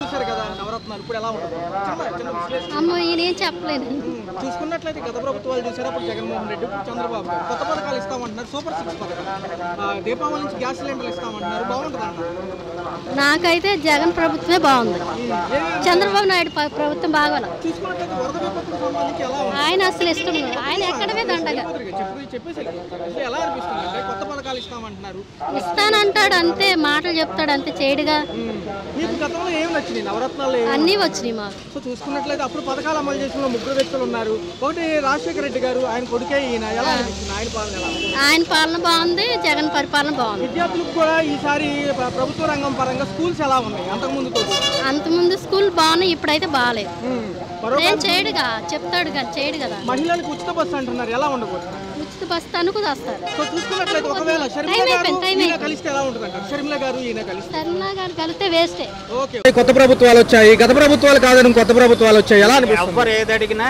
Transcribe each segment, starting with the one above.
చూశారు కదా నవరత్నాలు ఇప్పుడు ఎలా ఉంటుంది చిన్న చిన్న విశ్లేషణ అమ్మో ఈయనేం చెప్పలేదు చూసుకున్నట్లయితే గత ప్రభుత్వాలు చూసారు అప్పుడు జగన్మోహన్ రెడ్డి ఇప్పుడు చంద్రబాబు గారు కొత్త పథకాలు ఇస్తామంటున్నారు సూపర్ సిక్స్ పథకం ఆ, దీపావళి నుంచి గ్యాస్ సిలిండర్లు ఇస్తామంటున్నారు బాగుంటుంది అన్నారు నాకైతే జగన్ ప్రభుత్వమే బాగుంది చంద్రబాబు నాయుడు ప- ప్రభుత్వం బాగోలే చూసుకున్నట్లయితే వరద విపత్తుకు సంబంధించి ఎలా ఉంది ఆయన అసలు ఇష్టం లేదు. ఆయన ఎక్కడమే దండగా చెప్పు చెప్పేసి అసలు ఎలా అనిపిస్తుంది అంటే కొత్త పథకాలు ఇస్తామంటున్నారు ఇస్తానంటాడు అంతే మాటలు చెప్తాడు అంతే చేయడుగా మీకు గతంలో ఏం నచ్చింది నవరత్నాలు ఏం- అన్నీ వచ్చినాయి మాకు సో చూసుకున్నట్లయితే అప్పుడు పథకాలు అమలు చేసిన ముగ్గురు వ్యక్తులు ఉన్నారు ఒకటి రాజశేఖర రెడ్డి గారు ఆయన కొడుకే ఈయన ఎలా అనిపిస్తుంది ఆయన పాలన ఎలా ఉంది? ఆయన పాలన బాగుంది జగన్ పరిపాలన బాగుంది విద్యార్థులకు కూడా ఈసారి ప్ర- ప్రభుత్వ రంగం పరంగా స్కూల్స్ ఎలా ఉన్నాయి అంతకుముందు తోటి అంతకుముందు స్కూల్ బాగున్నాయి ఇప్పుడైతే బాగాలేదు ఉమ్. మరో ఏం చేయడుగా చెప్తాడు కానీ చేయడు కదా మహిళలకు ఉచిత బస్సు అంటున్నారు ఎలా ఉండబోతుంది ఉచిత బస్సు అనుకు వస్తారు సో చూసుకున్నట్లయితే ఒకవేళ షర్మిల టైం గారు అయిపోయింది, టైం ఈయన కలిస్తే ఎలా ఉంటుంది అంటారు షర్మిల గారు ఈయన కలిస్తే సరేనా గారు కలిస్తే వేస్టే ఓకే కొత్త ప్రభుత్వాలు వచ్చాయి గత ప్రభుత్వాలు కాదని కొత్త ప్రభుత్వాలు వచ్చాయి ఎలా అనిపిస్తుంది ఎవ్వరు ఏది అడిగినా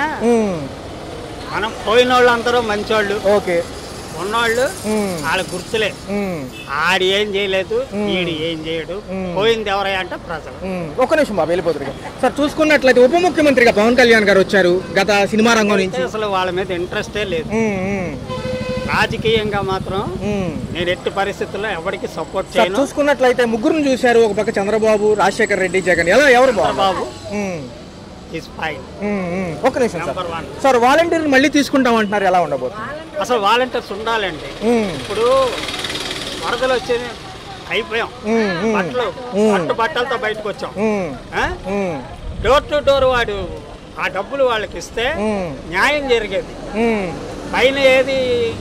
మనం పోయిన వాళ్ళు అందరూ మంచోళ్ళు ఓకే ఉన్నోళ్ళు వాళ్ళ గుర్తులే ఆడి ఏం చేయలేదు ఈడు ఏం చేయడు పోయింది ఎవరయ్యా అంటే ప్రజలు ఒక్క నిమిషం బాబు వెళ్ళిపోతారు సార్ చూసుకున్నట్లయితే ఉప ముఖ్యమంత్రిగా పవన్ కళ్యాణ్ గారు వచ్చారు గత సినిమా రంగం నుంచి అసలు వాళ్ళ మీద ఇంట్రెస్టే లేదు రాజకీయంగా మాత్రం నేను ఎట్టి పరిస్థితుల్లో ఎవరికి సపోర్ట్ సార్ చేయను చూసుకున్నట్లయితే ముగ్గురుని చూశారు ఒక పక్క చంద్రబాబు రాజశేఖర్ రెడ్డి జగన్ ఎలా ఎవరు బాబు బాబు ఈజ్ ఫైన్ ఒక్క నిమిషం sir number one sir volunteer మళ్ళీ తీసుకుంటాం అంటున్నారు ఎలా ఉండబోతుంది అసలు వాలంటీర్స్ ఉండాలండి ఇప్పుడు వరదలు వచ్చి అయిపోయాం బట్టలు పట్టు బట్టలతో బయటకు వచ్చాం ఆ? డోర్ టు డోర్ వాడు ఆ డబ్బులు వాళ్ళకి ఇస్తే న్యాయం జరిగేది పైన ఏది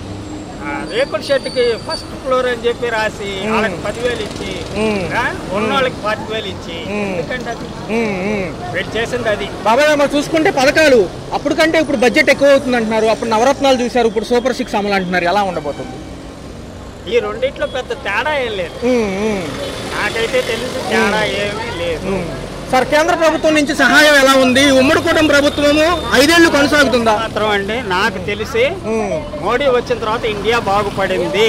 ఆ, రేకుల షెడ్కి ఫస్ట్ ఫ్లోర్ అని చెప్పి రాసి వాళ్ళకి పదివేలు ఇచ్చి ఆ, ఉన్న వాళ్ళకి పాతి వేలు ఇచ్చి ఎందుకంటే అది వీళ్ళు చేసింది అది బాబాయ్ మనం చూసుకుంటే పథకాలు అప్పుడు కంటే ఇప్పుడు బడ్జెట్ ఎక్కువ అవుతుంది అంటున్నారు అప్పుడు నవరత్నాలు చూశారు ఇప్పుడు సూపర్ సిక్స్ అమలు అంటున్నారు ఎలా ఉండబోతుంది ఈ రెండిట్లో పెద్ద తేడా ఏం లేదు నాకైతే తెలిసి తేడా ఏమీ లేదు సార్ కేంద్ర ప్రభుత్వం నుంచి సహాయం ఎలా ఉంది ఉమ్మడి కూటమి ప్రభుత్వము ఐదేళ్లు కొనసాగుతుందా మాత్రం అండి నాకు తెలిసి మోడీ వచ్చిన తర్వాత ఇండియా బాగుపడింది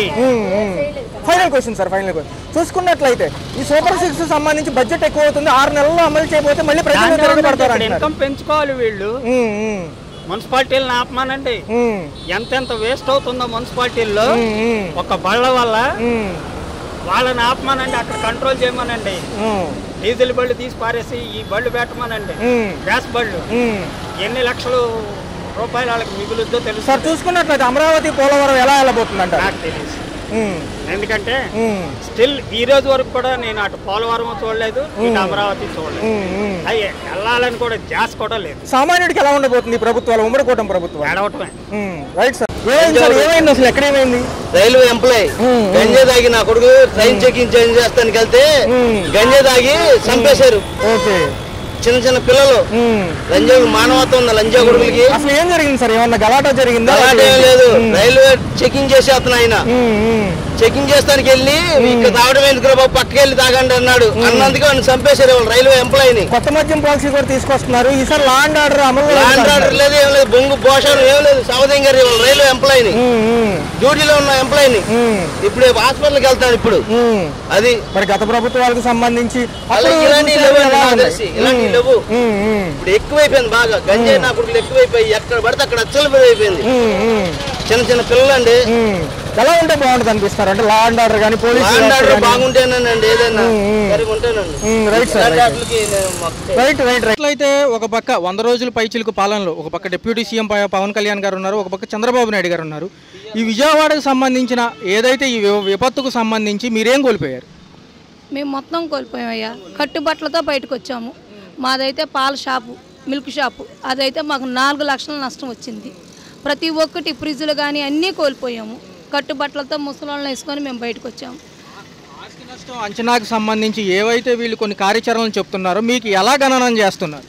final question sir final question చూసుకున్నట్లయితే ఈ సూపర్ సిక్స్ సంబంధించి బడ్జెట్ ఎక్కువ అవుతుంది ఆరు నెలల్లో అమలు చేయబోతే మళ్ళీ ప్రజలు దాంట్లో తిరగబడతారు ఇప్పుడు అంటున్నారు. ఇన్కమ్ పెంచుకోవాలి వీళ్ళు ఉమ్, ఉమ్, మున్సిపాలిటీలను ఆపమానండి ఉమ్, ఎంతెంత వేస్ట్ అవుతుందో మున్సిపాలిటీల్లో ఉమ్, ఒక బళ్ళ వల్ల ఉమ్, వాళ్ళని ఆపమానండి అక్కడ కంట్రోల్ చేయమనండి ఉమ్, డీజిల్ బళ్ళు తీసి పారేసి ఈ బళ్ళు పెట్టమనండి ఉమ్, గ్యాస్ బళ్ళు ఉమ్. ఎన్ని లక్షలు రూపాయలు వాళ్ళకి మిగులుద్దో తెలుసు సార్ చూసుకున్నట్లయితే అమరావతి పోలవరం ఎలా వెళ్ళబోతుందంట నాకు తెలియదు ఉమ్, ఎందుకంటే ఉమ్, స్టిల్ ఈ రోజు వరకు కూడా నేను అటు పోలవరం చూడలేదు ఇటు అమరావతి చూడలేదు ఉమ్, ఉమ్. అయ్యే వెళ్ళాలని కూడా జాస్ కూడా లేదు సామాన్యుడికి ఎలా ఉండబోతుంది ఈ ప్రభుత్వాలు ఉమ్మడి కూటమి ప్రభుత్వం ఏడవటమే రైట్ సార్ ఏమైంది సార్ ఏమైంది అసలు ఎక్కడ ఏమైంది రైల్వే ఎంప్లాయ్ గంజే తాగి నా కొడుకు ట్రైన్ చెకింగ్ చేంజ్ చేస్తానికి వెళ్తే గంజే తాగి చంపేశారు ఓకే చిన్న చిన్న పిల్లలు లంజా మానవత్వం ఉన్న లంజా కొడుకులకి అసలు ఏం జరిగింది సార్ ఏమన్నా గలాటా జరిగిందా అలాంటి ఏం లేదు రైల్వే చెకింగ్ చేసేస్తున్నా ఆయన ఉమ్, ఉమ్. చెకింగ్ చేస్తానికి వెళ్ళి ఇక్కడ తాగడం ఎందుకు బాబు పక్కకి వెళ్ళి తాగండి అన్నాడు అన్నందుకు ఆయన చంపేశారు వాళ్ళు రైల్వే ఎంప్లాయీని కొత్త మద్యం పాలసీ కూడా తీసుకొస్తున్నారు ఈసారి లా అండ్ ఆర్డర్ అమలు ల్యాండ్ ఆర్డర్ లేదు ఏం లేదు బొంగు భోషణం ఏం లేదు సౌదయం గారి వాళ్ళు రైల్వే ఎంప్లాయీని డ్యూటీలో ఉన్న ఎంప్లాయీని ఇప్పుడు హాస్పిటల్కి వెళ్తాను ఇప్పుడు అది మరి గత ప్రభుత్వాలకు సంబంధించి అలా అప్పుడు ఇలాంటివి చూసారు లేవు ఎలా నాకు ఉంది? తెలిసి ఇలాంటివి లేవు ఉమ్, ఉమ్, ఇప్పుడు ఎక్కువైపోయింది బాగా గంజాయి నా కొడుకులు ఎక్కువైపోయి ఎక్కడ పడితే అక్కడ అచ్చలు అయిపోయింది ఉమ్, ఉమ్, చిన్న చిన్న పిల్లలండి ఉమ్. ఎలా ఉంటే బాగుంటుంది అనిపిస్తారు అంటే లా అండ్ ఆర్డర్ కానీ పోలీస్ ల్యాండ్ ఆర్డర్ బాగుంటేనండి ఏదైనా సరిగా ఉంటానండి రైట్ సార్ ఇలాంటి వాటికి నేను మాకు రైట్ రైట్ రైట్ అయితే ఒక పక్క వంద రోజుల పైచిలుకు పాలనలో ఒక పక్క డిప్యూటీ సీఎం ప- పవన్ కళ్యాణ్ గారు ఉన్నారు ఒక పక్క చంద్రబాబు నాయుడు గారు ఉన్నారు ఈ విజయవాడకు సంబంధించిన ఏదైతే ఈ వి- విపత్తుకు సంబంధించి మీరేం కోల్పోయారు మేము మొత్తం కోల్పోయామయ్యా కట్టుబట్టలతో బయటకు వచ్చాము మాదైతే పాల షాపు మిల్క్ షాపు అదైతే మాకు నాలుగు లక్షల నష్టం వచ్చింది ప్రతి ఒక్కటి ఫ్రిడ్జ్లు కానీ అన్నీ కోల్పోయాము కట్టుబట్టలతో ముసలాళ్ళని వేసుకొని మేము బయటకు వచ్చాము ఆస్తి నష్టం అంచనాకు సంబంధించి ఏవైతే వీళ్ళు కొన్ని కార్యాచరణలు చెప్తున్నారో మీకు ఎలా గణనం చేస్తున్నారు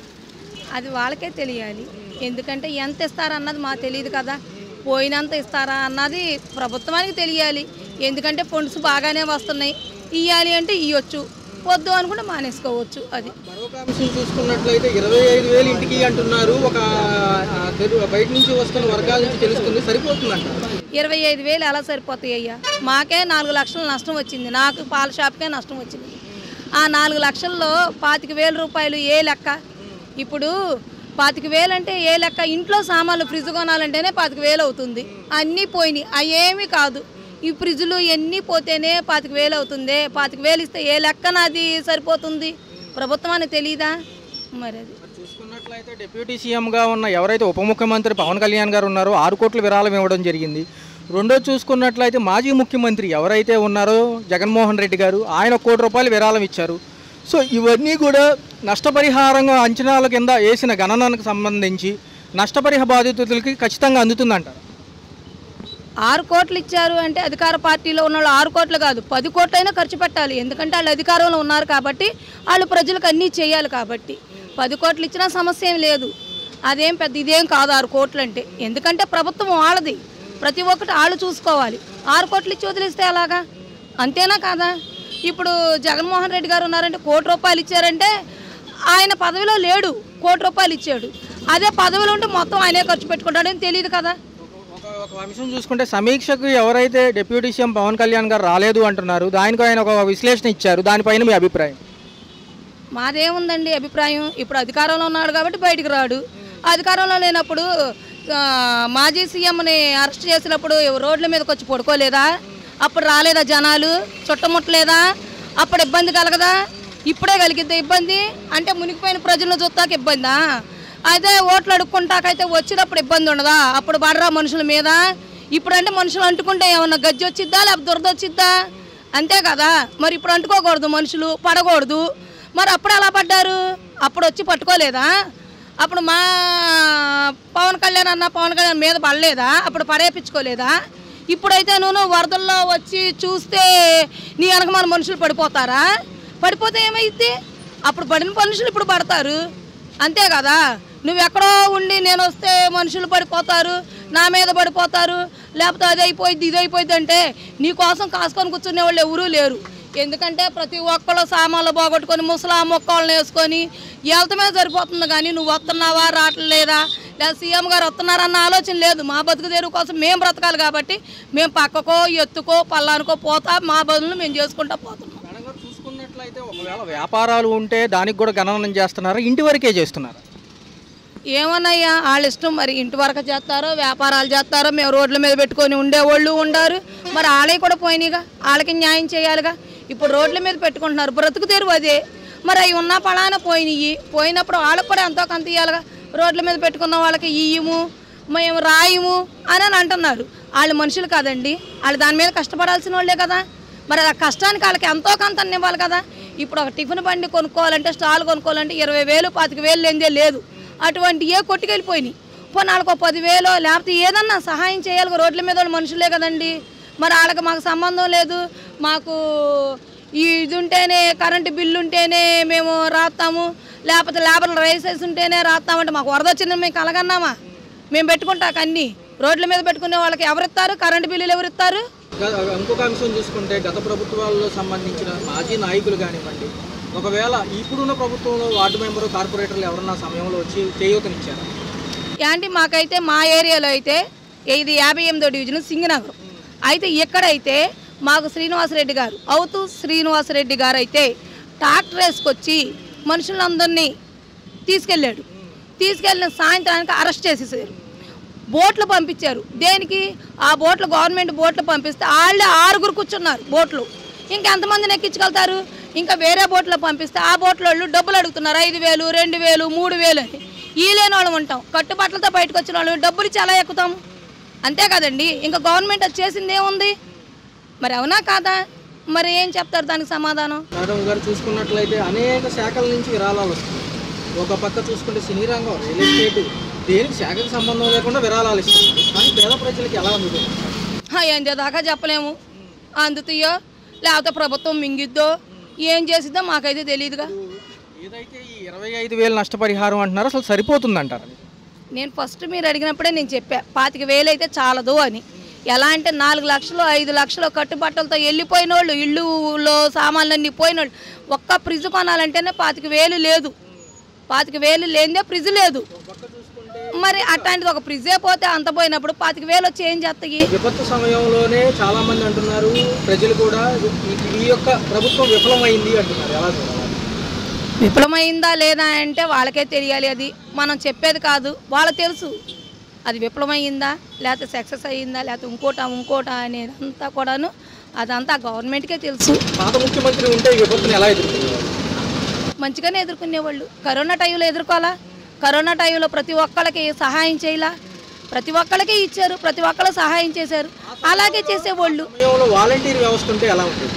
అది వాళ్ళకే తెలియాలి ఎందుకంటే ఎంత ఇస్తారా అన్నది మాకు తెలియదు కదా పోయినంత ఇస్తారా అన్నది ప్రభుత్వానికి తెలియాలి ఎందుకంటే ఫండ్స్ బాగానే వస్తున్నాయి ఇవ్వాలి అంటే ఇవ్వచ్చు వద్దు అనుకుంటే మానేసుకోవచ్చు అది మరొక అంశం చూసుకున్నట్లయితే ఇరవై ఐదు వేలు ఇంటికి అంటున్నారు ఒక ఆ, తెలు- బయట నుంచి వస్తున్న వర్గాల నుంచి తెలుస్తుంది సరిపోతుందంట ఇరవై ఐదు వేలు ఎలా సరిపోతాయి అయ్యా మాకే నాలుగు లక్షల నష్టం వచ్చింది నాకు పాల షాప్కే నష్టం వచ్చింది ఆ నాలుగు లక్షల్లో పాతిక వేల రూపాయలు ఏ లెక్క ఇప్పుడు పాతిక వేలు అంటే ఏ లెక్క ఇంట్లో సామాన్లు ఫ్రిడ్జ్ కొనాలంటేనే పాతిక వేలు అవుతుంది అన్నీ పోయినాయి అవి ఏమీ కాదు ఈ ఫ్రిడ్జ్లు ఎన్ని పోతేనే పాతిక వేలు అవుతుంది పాతిక వేలు ఇస్తే ఏ లెక్కన అది సరిపోతుంది ప్రభుత్వం అని తెలియదా మరి అది చూసుకున్నట్లయితే డిప్యూటీ సీఎంగా ఉన్న ఎవరైతే ఉప ముఖ్యమంత్రి పవన్ కళ్యాణ్ గారు ఉన్నారో ఆరు కోట్ల విరాళం ఇవ్వడం జరిగింది రెండో చూసుకున్నట్లయితే మాజీ ముఖ్యమంత్రి ఎవరైతే ఉన్నారో జగన్మోహన్ రెడ్డి గారు ఆయన ఒక కోటి రూపాయలు విరాళం ఇచ్చారు సో ఇవన్నీ కూడా నష్టపరిహారంగా అంచనాల కింద వేసిన గణనకు సంబంధించి నష్టపరిహ బాధితులకి ఖచ్చితంగా అందుతుందంటారు ఆరు కోట్లు ఇచ్చారు అంటే అధికార పార్టీలో ఉన్న వాళ్ళు ఆరు కోట్లు కాదు పది కోట్లైనా ఖర్చు పెట్టాలి ఎందుకంటే వాళ్ళు అధికారంలో ఉన్నారు కాబట్టి వాళ్ళు ప్రజలకు అన్నీ చేయాలి కాబట్టి పది కోట్లు ఇచ్చినా సమస్య ఏం లేదు అదేం పెద్ద ఇదేం కాదు ఆరు కోట్లు అంటే ఎందుకంటే ప్రభుత్వం వాళ్ళది ప్రతి ఒక్కటి వాళ్ళు చూసుకోవాలి ఆరు కోట్లు ఇచ్చి వదిలేస్తే అలాగా అంతేనా కాదా ఇప్పుడు జగన్మోహన్ రెడ్డి గారు ఉన్నారంటే కోటి రూపాయలు ఇచ్చారంటే ఆయన పదవిలో లేడు కోటి రూపాయలు ఇచ్చాడు అదే పదవిలో ఉంటే మొత్తం ఆయనే ఖర్చు పెట్టుకుంటాడని తెలియదు కదా ఒక ఒక అంశం చూసుకుంటే సమీక్షకు ఎవరైతే డిప్యూటీ సీఎం పవన్ కళ్యాణ్ గారు రాలేదు అంటున్నారు దానికి ఆయన ఒక విశ్లేషణ ఇచ్చారు దానిపైన మీ అభిప్రాయం మాదేముందండి అభిప్రాయం ఇప్పుడు అధికారంలో ఉన్నాడు కాబట్టి బయటికి రాడు అధికారంలో లేనప్పుడు ఆ, మాజీ సీఎంని అరెస్ట్ చేసినప్పుడు రోడ్ల మీదకి వచ్చి పడుకోలేదా అప్పుడు రాలేదా జనాలు చుట్టముట్టలేదా అప్పుడు ఇబ్బంది కలగదా ఇప్పుడే కలిగిద్దా ఇబ్బంది అంటే మునిగిపోయిన ప్రజలను చూస్తాక ఇబ్బందా అదే ఓట్లు అడుక్కుంటాకైతే వచ్చినప్పుడు ఇబ్బంది ఉండదా అప్పుడు పడరా మనుషుల మీద ఇప్పుడు అంటే మనుషులు అంటుకుంటే ఏమన్నా గజ్జి వచ్చిద్దా లేకపోతే దురద వచ్చిద్దా అంతే కదా మరి ఇప్పుడు అంటుకోకూడదు మనుషులు పడకూడదు మరి అప్పుడు ఎలా పడ్డారు అప్పుడు వచ్చి పట్టుకోలేదా అప్పుడు మా పవన్ కళ్యాణ్ అన్న పవన్ కళ్యాణ్ మీద పడలేదా అప్పుడు పడేపించుకోలేదా ఇప్పుడైతే నువ్వు వరదల్లో వచ్చి చూస్తే నీ వెనక మన మనుషులు పడిపోతారా పడిపోతే ఏమైద్ది అప్పుడు పడిన మనుషులు ఇప్పుడు పడతారు అంతే కదా నువ్వు ఎక్కడో ఉండి నేను వస్తే మనుషులు పడిపోతారు నా మీద పడిపోతారు లేకపోతే అది అయిపోయింది ఇది అయిపోయింది అంటే నీ కోసం కాసుకొని కూర్చునే వాళ్ళు ఎవరూ లేరు ఎందుకంటే ప్రతి ఒక్కళ్ళు సామాన్లు పోగొట్టుకొని ముసలా మొక్కలను వేసుకొని వెళ్తమే సరిపోతుంది కానీ నువ్వు వస్తున్నావా రావట్లేదా లేదా సీఎం గారు వస్తున్నారన్న ఆలోచన లేదు మా బతుకు తెరువు కోసం మేము బ్రతకాలి కాబట్టి మేము పక్కకో ఎత్తుకో పల్లానికో పోతా మా బదులు మేము చేసుకుంటా పోతున్నాం మేడం గారు చూసుకున్నట్లయితే ఒకవేళ వ్యాపారాలు ఉంటే దానికి కూడా గణనం చేస్తున్నారా ఇంటి వరకే చేస్తున్నారు ఏమన్నయ్యా వాళ్ళ ఇష్టం మరి ఇంటి వరకు చేస్తారో వ్యాపారాలు చేస్తారో మేము రోడ్ల మీద పెట్టుకొని ఉండేవాళ్ళు ఉండారు మరి వాళ్ళే కూడా పోయినాయిగా వాళ్ళకి న్యాయం చేయాలిగా ఇప్పుడు రోడ్ల మీద పెట్టుకుంటున్నారు బ్రతుకు తెరువు అదే మరి అవి ఉన్న పలానా పోయినాయి పోయినప్పుడు వాళ్ళకి కూడా ఎంతో కొంత ఇవ్వాలిగా రోడ్ల మీద పెట్టుకున్న వాళ్ళకి ఇయ్యము మేము రాయము అని అని అంటున్నారు వాళ్ళు మనుషులు కాదండి వాళ్ళు దాని మీద కష్టపడాల్సిన వాళ్ళే కదా మరి ఆ కష్టానికి వాళ్ళకి ఎంతో కొంత అన్ని ఇవ్వాలి కదా ఇప్పుడు ఒక టిఫిన్ బండి కొనుక్కోవాలంటే స్టాల్ కొనుక్కోవాలంటే ఇరవై వేలు పాతిక వేలు లేనిదే లేదు అటువంటి ఏ కొట్టుకెళ్ళిపోయినాయి పోనీ వాళ్ళకి ఒక పదివేలు లేకపోతే ఏదన్నా సహాయం చేయాలి రోడ్ల మీద వాళ్ళు మనుషులే కదండి మరి వాళ్ళకి మాకు సంబంధం లేదు మాకు ఈ ఇది ఉంటేనే కరెంటు బిల్లు ఉంటేనే మేము రాస్తాము లేకపోతే లేబర్ రైసెస్ ఉంటేనే రాస్తామంటే మాకు వరద వచ్చిందని మేము కలగన్నామా మేము పెట్టుకుంటాక అన్నీ రోడ్ల మీద పెట్టుకునే వాళ్ళకి ఎవరిస్తారు కరెంటు బిల్లులు ఎవరిస్తారు గ- ఇంకొక అంశం చూసుకుంటే గత ప్రభుత్వాల్లో సంబంధించిన మాజీ నాయకులు కానివ్వండి ఒకవేళ ఇప్పుడున్న ప్రభుత్వంలో వార్డు మెంబరు కార్పొరేటర్లు ఎవరన్నా సమయంలో వచ్చి చేయూతనిచ్చారు యాంటీ మాకైతే మా ఏరియాలో అయితే ఇది యాభై ఎనిమిదో డివిజన్ సింగనగరం అయితే ఇక్కడైతే మాకు శ్రీనివాసరెడ్డి గారు అవుతూ శ్రీనివాసరెడ్డి గారు అయితే ట్రాక్టర్ వేసుకొచ్చి మనుషులందరినీ తీసుకెళ్ళాడు తీసుకెళ్ళిన సాయంత్రానికి అరెస్ట్ చేసేసారు బోట్లు పంపించారు దేనికి ఆ బోట్లు గవర్నమెంట్ బోట్లు పంపిస్తే వాళ్ళే ఆరుగురు కూర్చున్నారు బోట్లు ఇంకా ఎంతమందిని ఎక్కించగలుగుతారు ఇంకా వేరే బోట్లో పంపిస్తే ఆ బోట్లో వాళ్ళు డబ్బులు అడుగుతున్నారు ఐదు వేలు రెండు వేలు మూడు వేలు అని ఈ లేని వాళ్ళం ఉంటాం కట్టుబట్టలతో బయటకు వచ్చిన వాళ్ళు డబ్బులు ఇచ్చి ఎలా ఎక్కుతాం అంతే కదండి ఇంకా గవర్నమెంట్ అది చేసింది ఏముంది మరి అవునా కాదా మరి ఏం చెప్తారు దానికి సమాధానం మేడం గారు చూసుకున్నట్లయితే అనేక శాఖల నుంచి విరాళాలు వస్తున్నాయి ఒక పక్క చూసుకుంటే సినీ రంగం రియల్ ఎస్టేట్ దేనికి శాఖకు సంబంధం లేకుండా విరాళాలు ఇస్తున్నారు కానీ పేద ప్రజలకి ఎలా అందుతుంది దాకా చెప్పలేము అందుతాయో లేకపోతే ప్రభుత్వం మింగిద్దో ఏం చేసిద్దో మాకైతే తెలియదుగా ఏదైతే ఈ ఇరవై ఐదు వేలు నష్టపరిహారం అంటున్నారో అసలు సరిపోతుందంటారు నేను ఫస్ట్ మీరు అడిగినప్పుడే నేను చెప్పా పాతిక వేలు అయితే చాలదు అని ఎలా అంటే నాలుగు లక్షలు ఐదు లక్షలు కట్టుబట్టలతో వెళ్ళిపోయిన వాళ్ళు ఇళ్ళులో సామాన్లన్నీ పోయిన వాళ్ళు ఒక్క ఫ్రిడ్జ్ కొనాలంటేనే పాతిక వేలు లేదు పాతిక వేలు లేనిదే ఫ్రిడ్జ్ లేదు మరి అట్లాంటిది ఒక ఫ్రిడ్జే పోతే అంత పోయినప్పుడు పాతిక వేలు వచ్చి ఏం చేస్తాయి విపత్తు సమయంలోనే చాలా మంది అంటున్నారు ప్రజలు కూడా ఈ- ఈ యొక్క ప్రభుత్వం విఫలమైంది అంటున్నారు ఎలా చూడాలి విఫలమైందా లేదా అంటే వాళ్ళకే తెలియాలి అది మనం చెప్పేది కాదు వాళ్ళకి తెలుసు అది విఫలమైందా లేకపోతే సక్సెస్ అయ్యిందా లేకపోతే ఇంకోట ఇంకోట అనేది అంతా కూడాను అదంతా గవర్నమెంట్కే తెలుసు పాత ముఖ్యమంత్రి ఉంటే ఈ విపత్తుని ఎలా ఎదుర్కొనేవారు మంచిగానే ఎదుర్కొనేవాళ్ళు కరోనా టైంలో ఎదుర్కోవాలా కరోనా టైంలో ప్రతి ఒక్కళ్ళకి సహాయం చేయాలా ప్రతి ఒక్కళ్ళకి ఇచ్చారు ప్రతి ఒక్కళ్ళు సహాయం చేశారు అలాగే చేసేవాళ్ళు సమయంలో వాలంటీర్ వ్యవస్థ ఉంటే ఎలా ఉంటుంది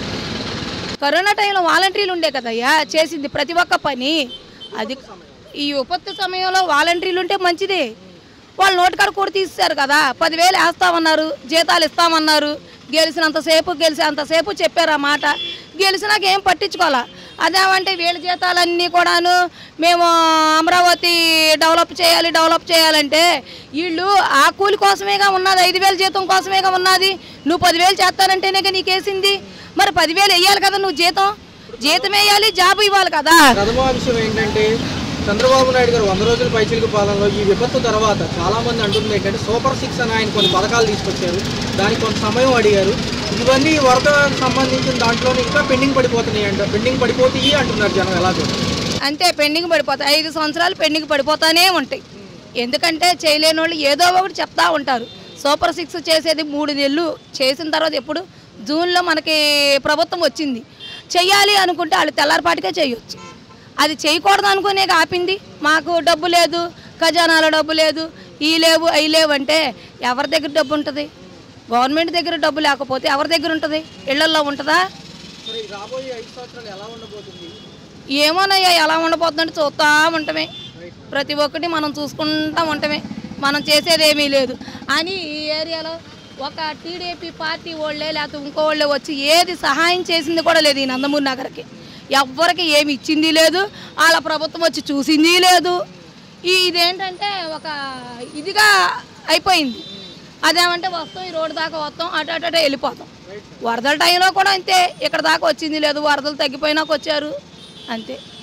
కరోనా టైంలో వాలంటీర్లు ఉండే కదయ్యా చేసింది ప్రతి ఒక్క పని అది ఈ విపత్తు సమయంలో వాలంటీర్లు ఉంటే మంచిదే వాళ్ళు నోటికాడ కూడా తీసేశారు కదా పదివేలు వేస్తామన్నారు జీతాలు ఇస్తామన్నారు గెలిచినంతసేపు గెలిచినంతసేపు చెప్పారు ఆ మాట గెలిచినాక ఏం పట్టించుకోవాలా అదేమంటే వీళ్ళ జీతాలన్నీ కూడాను మేము అమరావతి డెవలప్ చేయాలి డెవలప్ చేయాలంటే వీళ్ళు ఆ కూలి కోసమేగా ఉన్నది ఐదు వేల జీతం కోసమేగా ఉన్నది నువ్వు పదివేలు చేస్తానంటేనే నీకేసింది మరి పదివేలు వేయాలి కదా నువ్వు జీతం జీతం వేయాలి జాబ్ ఇవ్వాలి కదా ప్రథమ విషయం ఏంటంటే చంద్రబాబు నాయుడు గారు వంద రోజుల పైచిలుకు పాలనలో ఈ విపత్తు తర్వాత చాలా మంది అంటుంది ఏంటంటే సూపర్ సిక్స్ అని ఆయన కొన్ని పథకాలు తీసుకొచ్చారు దానికి కొంత సమయం అడిగారు ఇవన్నీ వరద సంబంధించిన దాంట్లోనే ఇంకా పెండింగ్ పడిపోతున్నాయి అంట పెండింగ్ పడిపోతాయి అంటున్నారు జనం ఎలా చూడాలి అంతే పెండింగ్ పడిపోతాయి ఐదు సంవత్సరాలు పెండింగ్ పడిపోతానే ఉంటాయి ఎందుకంటే చేయలేని వాళ్ళు ఏదో ఒకటి చెప్తా ఉంటారు సూపర్ సిక్స్ చేసేది మూడు నెలలు చేసిన తర్వాత ఎప్పుడు జూన్లో మనకి ప్రభుత్వం వచ్చింది చెయ్యాలి అనుకుంటే వాళ్ళు తెల్లారిపాటికే చేయొచ్చు అది చేయకూడదు అనుకునే ఆపింది మాకు డబ్బు లేదు ఖజానాలో డబ్బు లేదు ఈ లేవు అవి లేవు అంటే ఎవరి దగ్గర డబ్బు ఉంటుంది గవర్నమెంట్ దగ్గర డబ్బు లేకపోతే ఎవరి దగ్గర ఉంటుంది ఇళ్లల్లో ఉంటుందా మరి రాబోయే ఐదు సంవత్సరాలు ఎలా ఉండబోతుంది ఏమోనయ్యా ఎలా ఉండబోతుందంటే చూస్తూ ఉండటమే ప్రతి ఒక్కటి మనం చూసుకుంటా ఉండటమే మనం చేసేది ఏమీ లేదు అని ఈ ఏరియాలో ఒక టీడీపీ పార్టీ వాళ్ళే లేకపోతే ఇంకో వాళ్ళే వచ్చి ఏది సహాయం చేసింది కూడా లేదు ఈ నందమూరి నగర్కి ఎవ్వరికి ఏమి ఇచ్చింది లేదు వాళ్ళ ప్రభుత్వం వచ్చి చూసింది లేదు ఈ ఇదేంటంటే ఒక ఇదిగా అయిపోయింది అదేమంటే వస్తాం ఈ రోడ్డు దాకా వస్తాం అటు అటు అటు వెళ్ళిపోతాం వరదల టైంలో కూడా అంతే ఇక్కడ దాకా వచ్చింది లేదు వరదలు తగ్గిపోయినాక వచ్చారు అంతే